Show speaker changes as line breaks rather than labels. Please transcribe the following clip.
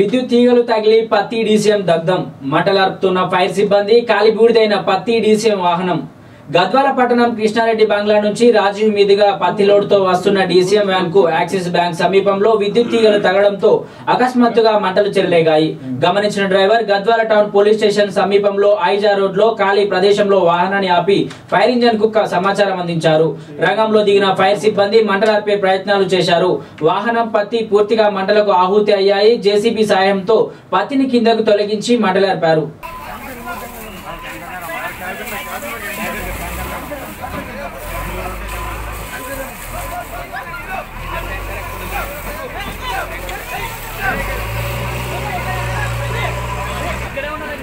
విద్యుత్ తీగలు తగిలి పత్తి డీసీఎం దగ్ధం మంటలార్పుతున్న ఫైర్ సిబ్బంది కాలిబూడిదైన పత్తి డీసీఎం వాహనం గద్వాల పట్టణం కృష్ణారెడ్డి బంగ్లా నుంచి రాజీవ్ మీదుగా పత్తి లోడ్తో వస్తున్న డీసీఎం వ్యాన్ కు యాక్సిస్ బ్యాంక్ సమీపంలో విద్యుత్ తీగలు తగడంతో అకస్మాత్తుగా మంటలు చెలరేగాయి గమనించిన driver Gadwal town police station సమీపంలో ఐజా రోడ్ లో ఖాళీ ప్రదేశంలో వాహనాన్ని ఆపి ఫైర్ ఇంజన్ కు క- సమాచారం అందించారు రంగంలో దిగిన ఫైర్ సిబ్బంది మంటలార్పే ప్రయత్నాలు చేశారు వాహనం పత్తి పూర్తిగా మంటలకు ఆహుతి అయ్యాయి జేసీబీ సాయంతో పత్తిని కిందకు తొలగించి మంటలార్పారు
ఇక్కడే ఉన్నది